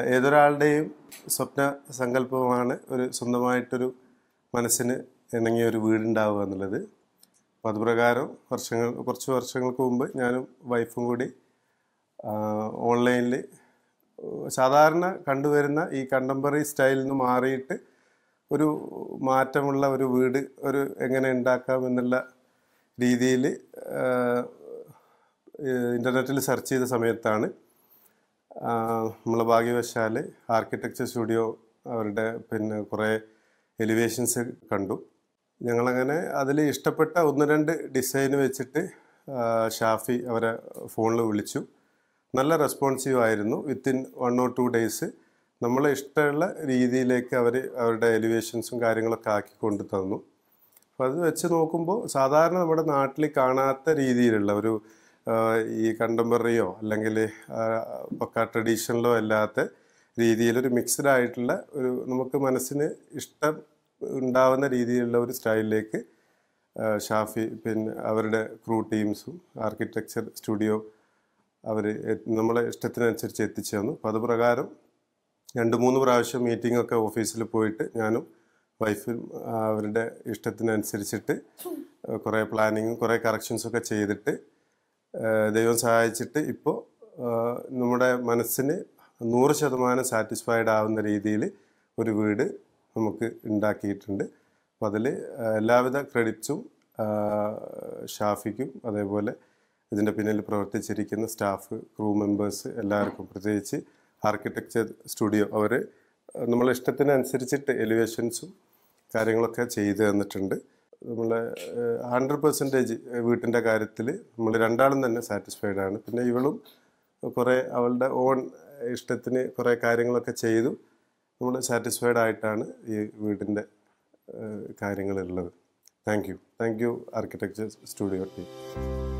ഏതൊരാളുടെയും സ്വപ്ന സങ്കല്പമാണ് ഒരു സ്വന്തമായിട്ടൊരു മനസ്സിന് ഇണങ്ങിയ ഒരു വീടുണ്ടാവുക എന്നുള്ളത് അപ്പോൾ അതുപ്രകാരം വർഷങ്ങൾ കുറച്ച് വർഷങ്ങൾക്ക് മുമ്പ് ഞാനും വൈഫും കൂടി ഓൺലൈനിൽ സാധാരണ കണ്ടുവരുന്ന ഈ കണ്ടംപററി സ്റ്റൈലിൽ നിന്ന് മാറിയിട്ട് ഒരു മാറ്റമുള്ള ഒരു വീട് ഒരു എങ്ങനെ ഉണ്ടാക്കാം എന്നുള്ള രീതിയിൽ ഇൻ്റർനെറ്റിൽ സെർച്ച് ചെയ്ത സമയത്താണ് നമ്മൾ ഭാഗ്യവശാൽ ആർക്കിടെക്ചർ സ്റ്റുഡിയോ അവരുടെ പിന്നെ കുറേ എലിവേഷൻസ് കണ്ടു ഞങ്ങളങ്ങനെ അതിൽ ഇഷ്ടപ്പെട്ട ഒന്ന് രണ്ട് ഡിസൈൻ വെച്ചിട്ട് ആ, ഷാഫി അവരെ ഫോണിൽ വിളിച്ചു നല്ല റെസ്പോൺസീവ് ആയിരുന്നു within one or two days നമ്മളെ ഇഷ്ടമുള്ള രീതിയിലേക്ക് അവർ അവരുടെ എലിവേഷൻസും കാര്യങ്ങളൊക്കെ ആക്കി കൊണ്ടു തന്നു അപ്പോൾ അത് വെച്ച് നോക്കുമ്പോൾ സാധാരണ നമ്മുടെ നാട്ടിൽ കാണാത്ത രീതിയിലുള്ള ഒരു ആ, ഈ കണ്ടംപററിയോ അല്ലെങ്കിൽ പക്ക ട്രഡീഷണലോ അല്ലാത്ത രീതിയിലൊരു മിക്സ്ഡ് ആയിട്ടുള്ള ഒരു നമുക്ക് മനസ്സിന് ഇഷ്ടം ഉണ്ടാവുന്ന രീതിയിലുള്ള ഒരു സ്റ്റൈലിലേക്ക് ആ, ഷാഫി പിന്നെ അവരുടെ ക്രൂ ടീംസും ആർക്കിടെക്ചർ സ്റ്റുഡിയോ അവർ നമ്മളെ ഇഷ്ടത്തിനനുസരിച്ച് എത്തിച്ചു തന്നു അപ്പോൾ അത് പ്രകാരം രണ്ട് മൂന്ന് പ്രാവശ്യം മീറ്റിംഗ് ഒക്കെ ഓഫീസിൽ പോയിട്ട് ഞാനും വൈഫും ആ, അവരുടെ ഇഷ്ടത്തിനനുസരിച്ചിട്ട് കുറേ പ്ലാനിങ്ങും കുറേ കറക്ഷൻസും ഒക്കെ ചെയ്തിട്ട് ആ, ദൈവം സഹായിച്ചിട്ട് ഇപ്പോൾ നമ്മുടെ മനസ്സിന് നൂറ് ശതമാനം സാറ്റിസ്ഫൈഡ് ആവുന്ന രീതിയിൽ ഒരു വീട് നമുക്ക് ഉണ്ടാക്കിയിട്ടുണ്ട് അപ്പോൾ അതിൽ എല്ലാവിധ ക്രെഡിറ്റ്സും ഷാഫിക്കും അതേപോലെ ഇതിൻ്റെ പിന്നിൽ പ്രവർത്തിച്ചിരിക്കുന്ന സ്റ്റാഫ് ക്രൂ മെമ്പേഴ്സ് എല്ലാവർക്കും പ്രത്യേകിച്ച് ആർക്കിടെക്ചർ സ്റ്റുഡിയോ അവർ നമ്മളെ ഇഷ്ടത്തിനനുസരിച്ചിട്ട് എലിവേഷൻസും കാര്യങ്ങളൊക്കെ ചെയ്തു തന്നിട്ടുണ്ട് നമ്മളെ ഹൺഡ്രഡ് പെർസെൻറ്റേജ് വീട്ടിൻ്റെ കാര്യത്തിൽ നമ്മൾ രണ്ടാളും തന്നെ സാറ്റിസ്ഫൈഡ് ആണ് പിന്നെ ഇവളും കുറേ അവളുടെ ഓൺ ഇഷ്ടത്തിന് കുറേ കാര്യങ്ങളൊക്കെ ചെയ്തു നമ്മൾ സാറ്റിസ്ഫൈഡ് ആയിട്ടാണ് ഈ വീടിൻ്റെ കാര്യങ്ങളുള്ളത് thank you thank you architecture studio team